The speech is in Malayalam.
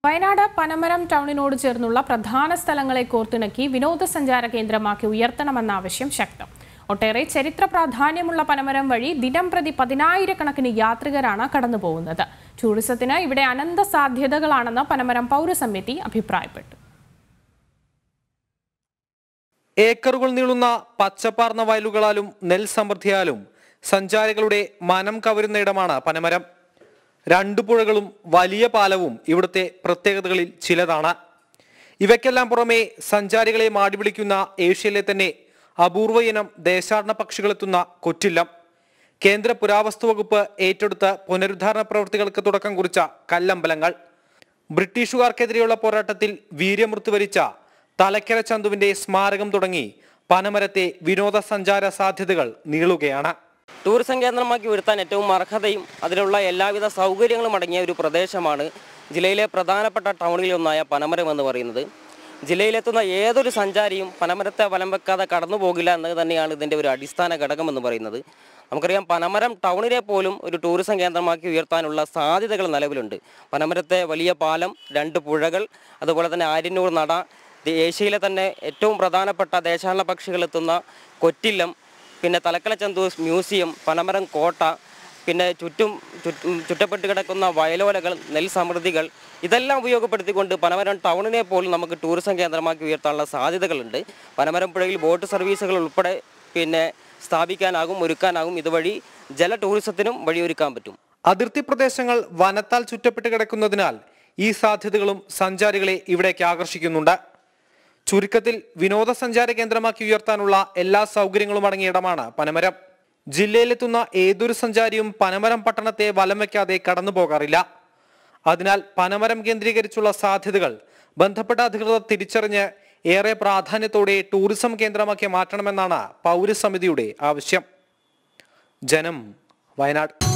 വയനാട് പനമരം ടൗണിനോട് ചേർന്നുള്ള പ്രധാന സ്ഥലങ്ങളെ കോർത്തിണക്കി വിനോദസഞ്ചാര കേന്ദ്രമാക്കി ഉയർത്തണമെന്ന ആവശ്യം ശക്തം ഒട്ടേറെ ചരിത്ര പ്രാധാന്യമുള്ള പനമരം വഴി ദിനം പ്രതി പതിനായിരക്കണക്കിന് യാത്രികരാണ് കടന്നുപോകുന്നത് ടൂറിസത്തിന് ഇവിടെ അനന്ത സാധ്യതകളാണെന്ന് പനമരം പൗരസമിതി അഭിപ്രായപ്പെട്ടു ഏക്കറുകൾ നീളുന്ന പച്ചപ്പാർന്ന വയലുകളാലും നെൽ സമൃദ്ധിയാലും സഞ്ചാരികളുടെ മനം കവരുന്ന ഇടമാണ് പനമരം രണ്ടു പുഴകളും വലിയ പാലവും ഇവിടുത്തെ പ്രത്യേകതകളിൽ ചിലതാണ് ഇവയ്ക്കെല്ലാം പുറമെ സഞ്ചാരികളെ മാടി വിളിക്കുന്ന ഏഷ്യയിലെ തന്നെ അപൂർവ ഇനം ദേശാടന പക്ഷികളെത്തുന്ന കൊറ്റില്ലം കേന്ദ്ര പുരാവസ്തു വകുപ്പ് ഏറ്റെടുത്ത് പുനരുദ്ധാരണ പ്രവൃത്തികൾക്ക് തുടക്കം കുറിച്ച കല്ലമ്പലങ്ങൾ ബ്രിട്ടീഷുകാർക്കെതിരെയുള്ള പോരാട്ടത്തിൽ വീര്യമൃത്യു വരിച്ച തലക്കര ചന്തുവിന്റെ സ്മാരകം തുടങ്ങി പനമരത്തെ വിനോദസഞ്ചാര സാധ്യതകൾ നീളുകയാണ് ടൂറിസം കേന്ദ്രമാക്കി ഉയർത്താൻ ഏറ്റവും അർഹതയും അതിലുള്ള എല്ലാവിധ സൗകര്യങ്ങളും അടങ്ങിയ ഒരു പ്രദേശമാണ് ജില്ലയിലെ പ്രധാനപ്പെട്ട ടൗണിലൊന്നായ പനമരം എന്ന് പറയുന്നത് ജില്ലയിലെത്തുന്ന ഏതൊരു സഞ്ചാരിയും പനമരത്തെ വലം വെക്കാതെ കടന്നു പോകില്ല എന്നത് തന്നെയാണ് ഇതിൻ്റെ ഒരു അടിസ്ഥാന ഘടകം എന്ന് പറയുന്നത് നമുക്കറിയാം പനമരം ടൗണിനെ പോലും ഒരു ടൂറിസം കേന്ദ്രമാക്കി ഉയർത്താനുള്ള സാധ്യതകൾ നിലവിലുണ്ട് പനമരത്തെ വലിയ പാലം രണ്ട് പുഴകൾ അതുപോലെ തന്നെ ആര്യന്നൂർ നട ഇത് ഏഷ്യയിലെ തന്നെ ഏറ്റവും പ്രധാനപ്പെട്ട ദേശാടന പക്ഷികൾ എത്തുന്ന കൊറ്റില്ലം പിന്നെ തലക്കല ചന്തു മ്യൂസിയം പനമരം കോട്ട പിന്നെ ചുറ്റും ചുറ്റും ചുറ്റപ്പെട്ട് കിടക്കുന്ന വയലോലകൾ നെൽ സമൃദ്ധികൾ ഇതെല്ലാം ഉപയോഗപ്പെടുത്തിക്കൊണ്ട് പനമരം ടൗണിനെ പോലും നമുക്ക് ടൂറിസം കേന്ദ്രമാക്കി ഉയർത്താനുള്ള സാധ്യതകളുണ്ട് പനമരം പുഴയിൽ ബോട്ട് സർവീസുകൾ ഉൾപ്പെടെ പിന്നെ സ്ഥാപിക്കാനാകും ഒരുക്കാനാകും ഇതുവഴി ജല ടൂറിസത്തിനും വഴിയൊരുക്കാൻ പറ്റും അതിർത്തി പ്രദേശങ്ങൾ വനത്താൽ ചുറ്റപ്പെട്ട് കിടക്കുന്നതിനാൽ ഈ സാധ്യതകളും സഞ്ചാരികളെ ഇവിടേക്ക് ആകർഷിക്കുന്നുണ്ട് ചുരുക്കത്തിൽ വിനോദസഞ്ചാര കേന്ദ്രമാക്കി ഉയർത്താനുള്ള എല്ലാ സൗകര്യങ്ങളും അടങ്ങിയ ഇടമാണ് പനമരം ജില്ലയിലെത്തുന്ന ഏതൊരു സഞ്ചാരിയും പനമരം പട്ടണത്തെ വലം വയ്ക്കാതെ കടന്നു പോകാറില്ല അതിനാൽ പനമരം കേന്ദ്രീകരിച്ചുള്ള സാധ്യതകൾ ബന്ധപ്പെട്ട അധികൃതർ തിരിച്ചറിഞ്ഞ് ഏറെ പ്രാധാന്യത്തോടെ ടൂറിസം കേന്ദ്രമാക്കി മാറ്റണമെന്നാണ് പൗരസമിതിയുടെ ആവശ്യം ജനം വയനാട്